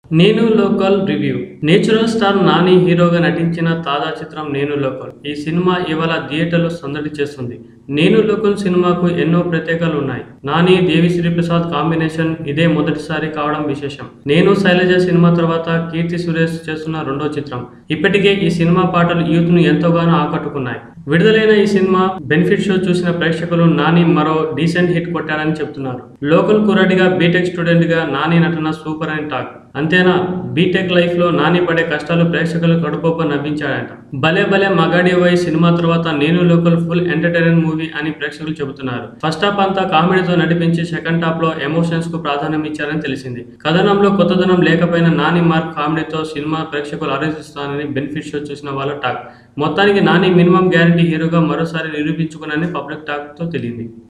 నేను local review natural star Nani హీరోగా నటించిన తాజా చిత్రం నేను లోకల్ ఈ సినిమా ఇవాళ థియేటర్లో సందడి చేస్తుంది నేను లోకల్ సినిమాకు ఎన్నో ప్రత్యేకాలు ఉన్నాయి నాని దేవిశ్రీ ప్రసాద్ కాంబినేషన్ ఇదే మొదటిసారి కావడం విశేషం నేను శైలజ సినిమా తర్వాత కీర్తి సురేష్ చేస్తున్న రెండో చిత్రం ఇప్పటికే ఈ సినిమా పాటలు యూత్ ను ఎంతగానో ఆకట్టుకున్నాయి విడుదలైన ఈ సినిమా బెనిఫిట్ షో చూసిన ప్రేక్షకులు నాని మరో డీసెంట్ హిట్ కొట్టారని చెప్తున్నారు లోకల్ కుర్రాడిగా బీటెక్ స్టూడెంట్ గా నాని నటన సూపర్ అని టాక్ అంతేనా బీటెక్ లైఫ్ లో నాని పడే కష్టాలు ప్రేక్షకులు కడుపుప నవ్వించాడంట భలే భలే మగాడి వై సినిమా తర్వాత నేను లోకల్ ఫుల్ ఎంటర్టైనర్ మూవీ అని ప్రేక్షకులు చెబుతున్నారు ఫస్ట్ హాఫ్ అంతా కామెడీతో నడిపించి సెకండ్ హాఫ్ లో ఎమోషన్స్ కు ప్రాధాన్యం ఇచ్చారని తెలిసింది కథనంలో కొత్తదనం లేకపోయినా నాని మార్క్ కామెడీతో సినిమా ప్రేక్షకులు ఆలోచిస్తానని బెనిఫిట్ షో చూసిన వాళ్ళ టాక్ మొత్తానికి నాని మినిమం గ్యారంటీ హీరోగా మరోసారి నిరూపించుకునని పబ్లిక్ టాక్ తో తెలియంది